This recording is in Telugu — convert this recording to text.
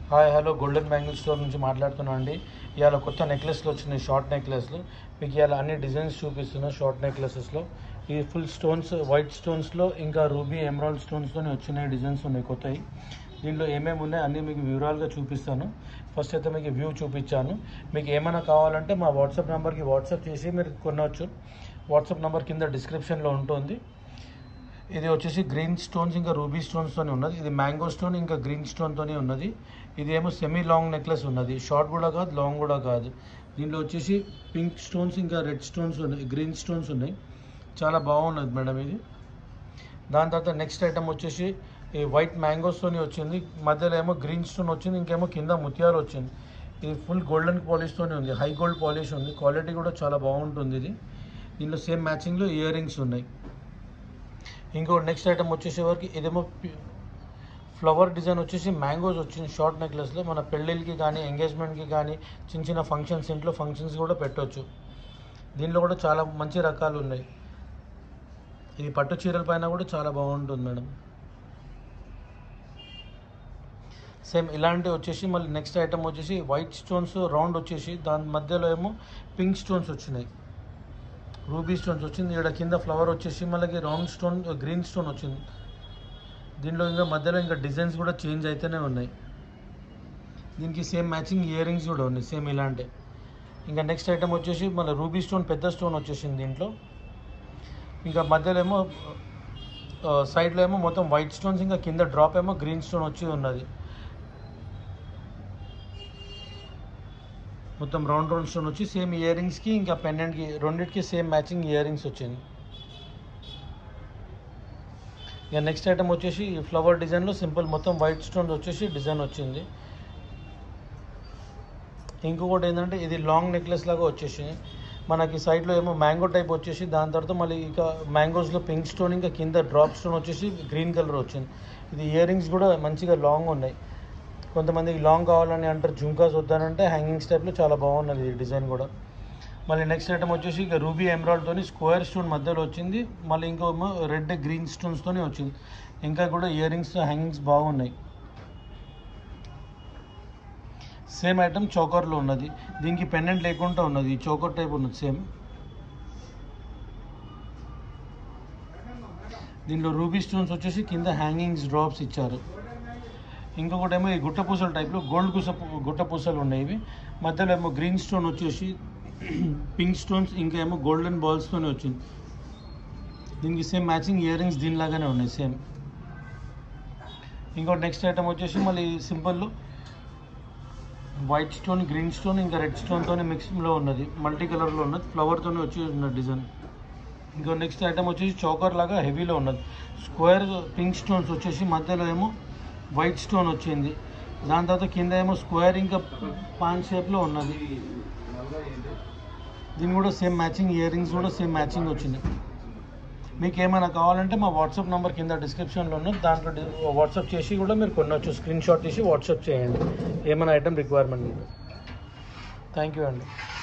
hi hello golden bangle store నుంచి మాట్లాడుతున్నాను అండి ఇవాళ కొత్త నెక్లెస్లు వచ్చినాయి షార్ట్ నెక్లెస్లు మీకు ఇవాళ అన్ని డిజైన్స్ చూపిస్తున్నా షార్ట్ నెక్లెసెస్లో ఈ ఫుల్ స్టోన్స్ వైట్ స్టోన్స్లో ఇంకా రూబీ ఎమరాల్డ్ స్టోన్స్తోనే వచ్చినాయి డిజైన్స్ ఉన్నాయి కొత్తవి దీంట్లో ఏమేమి ఉన్నాయి అన్నీ మీకు వివరాలుగా చూపిస్తాను ఫస్ట్ అయితే మీకు వ్యూ చూపించాను మీకు ఏమైనా కావాలంటే మా వాట్సాప్ నెంబర్కి వాట్సాప్ చేసి మీరు కొనవచ్చు వాట్సాప్ నెంబర్ కింద డిస్క్రిప్షన్లో ఉంటుంది ఇది వచ్చేసి గ్రీన్ స్టోన్స్ ఇంకా రూబీ స్టోన్స్తోనే ఉన్నది ఇది మ్యాంగో స్టోన్ ఇంకా గ్రీన్ స్టోన్తోనే ఉన్నది ఇది ఏమో సెమీ లాంగ్ నెక్లెస్ ఉన్నది షార్ట్ కూడా కాదు లాంగ్ కూడా కాదు దీంట్లో వచ్చేసి పింక్ స్టోన్స్ ఇంకా రెడ్ స్టోన్స్ ఉన్నాయి గ్రీన్ స్టోన్స్ ఉన్నాయి చాలా బాగున్నది మేడం ఇది దాని తర్వాత నెక్స్ట్ ఐటమ్ వచ్చేసి ఈ వైట్ మ్యాంగోస్తోని వచ్చింది మధ్యలో ఏమో గ్రీన్ స్టోన్ వచ్చింది ఇంకేమో కింద ముత్యాలు వచ్చింది ఇది ఫుల్ గోల్డెన్ పాలిష్తోనే ఉంది హై గోల్డ్ పాలిష్ ఉంది క్వాలిటీ కూడా చాలా బాగుంటుంది ఇది దీనిలో సేమ్ మ్యాచింగ్లో ఇయర్ రింగ్స్ ఉన్నాయి ఇంకో నెక్స్ట్ ఐటమ్ వచ్చేసేవరకు ఇదేమో ఫ్లవర్ డిజైన్ వచ్చేసి మ్యాంగోస్ వచ్చింది షార్ట్ నెక్లెస్లో మన పెళ్ళిళ్ళకి కానీ ఎంగేజ్మెంట్కి కానీ చిన్న చిన్న ఫంక్షన్స్ ఇంట్లో ఫంక్షన్స్ కూడా పెట్టవచ్చు దీనిలో కూడా చాలా మంచి రకాలు ఉన్నాయి ఇది పట్టు చీరల పైన కూడా చాలా బాగుంటుంది మేడం సేమ్ ఇలాంటివి వచ్చేసి మళ్ళీ నెక్స్ట్ ఐటమ్ వచ్చేసి వైట్ స్టోన్స్ రౌండ్ వచ్చేసి దాని మధ్యలో ఏమో పింక్ స్టోన్స్ వచ్చినాయి రూబీ స్టోన్స్ వచ్చింది ఇక్కడ కింద ఫ్లవర్ వచ్చేసి మళ్ళీ రౌండ్ స్టోన్ గ్రీన్ స్టోన్ వచ్చింది దీనిలో ఇంకా మధ్యలో ఇంకా డిజైన్స్ కూడా చేంజ్ అయితేనే ఉన్నాయి దీనికి సేమ్ మ్యాచింగ్ ఇయర్ రింగ్స్ కూడా ఉన్నాయి సేమ్ ఇలాంటి ఇంకా నెక్స్ట్ ఐటమ్ వచ్చేసి మన రూబీ స్టోన్ పెద్ద స్టోన్ వచ్చేసింది దీంట్లో ఇంకా మధ్యలో ఏమో సైడ్లో ఏమో మొత్తం వైట్ స్టోన్స్ ఇంకా కింద డ్రాప్ ఏమో గ్రీన్ స్టోన్ వచ్చి ఉన్నది మొత్తం రౌండ్ రౌండ్ స్టోన్ వచ్చి సేమ్ ఇయర్ రింగ్స్కి ఇంకా పెండెంట్కి రెండింటికి సేమ్ మ్యాచింగ్ ఇయర్ రింగ్స్ వచ్చింది ఇక నెక్స్ట్ ఐటమ్ వచ్చేసి ఈ ఫ్లవర్ డిజైన్లో సింపుల్ మొత్తం వైట్ స్టోన్స్ వచ్చేసి డిజైన్ వచ్చింది ఇంకొకటి ఏంటంటే ఇది లాంగ్ నెక్లెస్ లాగా వచ్చేసి మనకి సైడ్లో ఏమో మ్యాంగో టైప్ వచ్చేసి దాని తర్వాత మళ్ళీ ఇక మ్యాంగోస్లో పింక్ స్టోన్ ఇంకా కింద డ్రాప్ స్టోన్ వచ్చేసి గ్రీన్ కలర్ వచ్చింది ఇది ఇయర్ రింగ్స్ కూడా మంచిగా లాంగ్ ఉన్నాయి కొంతమందికి లాంగ్ కావాలని అంటారు జుంకాస్ వద్దానంటే హ్యాంగింగ్స్ టైప్లో చాలా బాగున్నది ఈ డిజైన్ కూడా మళ్ళీ నెక్స్ట్ ఐటమ్ వచ్చేసి ఇక రూబీ ఎమరాల్డ్తోని స్క్వేర్ స్టోన్ మధ్యలో వచ్చింది మళ్ళీ ఇంకో రెడ్ గ్రీన్ స్టోన్స్తోనే వచ్చింది ఇంకా కూడా ఇయర్ రింగ్స్ హ్యాంగింగ్స్ బాగున్నాయి సేమ్ ఐటమ్ చోకర్లో ఉన్నది దీనికి పెండెంట్ లేకుండా ఉన్నది ఈ చోకర్ టైప్ ఉన్నది సేమ్ దీనిలో రూబీ స్టోన్స్ వచ్చేసి కింద హ్యాంగింగ్స్ డ్రాప్స్ ఇచ్చారు ఇంకొకటి ఏమో ఈ గుట్ట పూసల టైప్లో గోల్డ్ పూస గుట్ట పూసలు ఉన్నాయి ఇవి మధ్యలో ఏమో గ్రీన్ స్టోన్ వచ్చేసి పింక్ స్టోన్స్ ఇంకా ఏమో గోల్డెన్ బాల్స్తోనే వచ్చింది దీనికి సేమ్ మ్యాచింగ్ ఇయర్ రింగ్స్ దీనిలాగానే ఉన్నాయి సేమ్ ఇంకోటి నెక్స్ట్ ఐటమ్ వచ్చేసి మళ్ళీ సింపుల్లో వైట్ స్టోన్ గ్రీన్ స్టోన్ ఇంకా రెడ్ స్టోన్తోనే మిక్సింగ్లో ఉన్నది మల్టీ కలర్లో ఉన్నది ఫ్లవర్తోనే వచ్చి ఉన్న డిజైన్ ఇంకో నెక్స్ట్ ఐటమ్ వచ్చేసి చౌకర్ లాగా హెవీలో ఉన్నది స్క్వేర్ పింక్ స్టోన్స్ వచ్చేసి మధ్యలో ఏమో వైట్ స్టోన్ వచ్చింది దాని తర్వాత కింద ఏమో స్క్వేర్ ఇంకా పాన్ షేప్లో ఉన్నది దీని కూడా సేమ్ మ్యాచింగ్ ఇయర్ రింగ్స్ కూడా సేమ్ మ్యాచింగ్ వచ్చింది మీకు ఏమైనా కావాలంటే మా వాట్సాప్ నెంబర్ కింద డిస్క్రిప్షన్లో ఉన్నది దాంట్లో వాట్సాప్ చేసి కూడా మీరు కొనవచ్చు స్క్రీన్ షాట్ తీసి వాట్సాప్ చేయండి ఏమైనా ఐటమ్ రిక్వైర్మెంట్ థ్యాంక్ యూ అండి